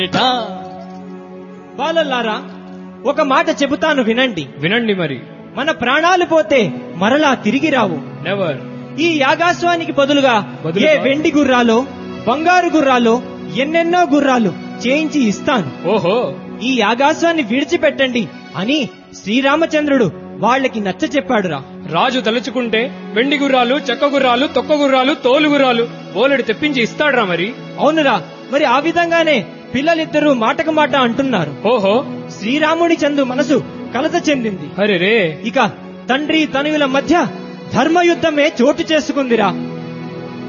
ఏటా? బాలల్లారా ఒక మాట చెబుతాను వినండి వినండి మరి మన ప్రాణాలు పోతే మరలా తిరిగి రావు నెవర్ ఈ యాగాశ్వానికి బదులుగా బదులుగా? ఏ వెండి గుర్రాలో బంగారు గుర్రాలో ఎన్నెన్నో గుర్రాలు చేయించి ఇస్తాను ఓహో ఈ యాగాశ్వాన్ని విడిచిపెట్టండి అని శ్రీరామచంద్రుడు వాళ్ళకి నచ్చ చెప్పాడురా రాజు తలుచుకుంటే వెండి గుర్రాలు చెక్క గుర్రాలు తొక్క గుర్రాలు తోలు గుర్రాలు బోలెడు తెప్పించి ఇస్తాడ్రా మరి అవునురా మరి ఆ విధంగానే పిల్లలిద్దరూ మాటకు మాట అంటున్నారు ఓహో శ్రీరాముడి చందు మనసు కలత చెందింది అరే రే ఇక తండ్రి తనువుల మధ్య ధర్మయుద్ధమే చోటు చేసుకుందిరా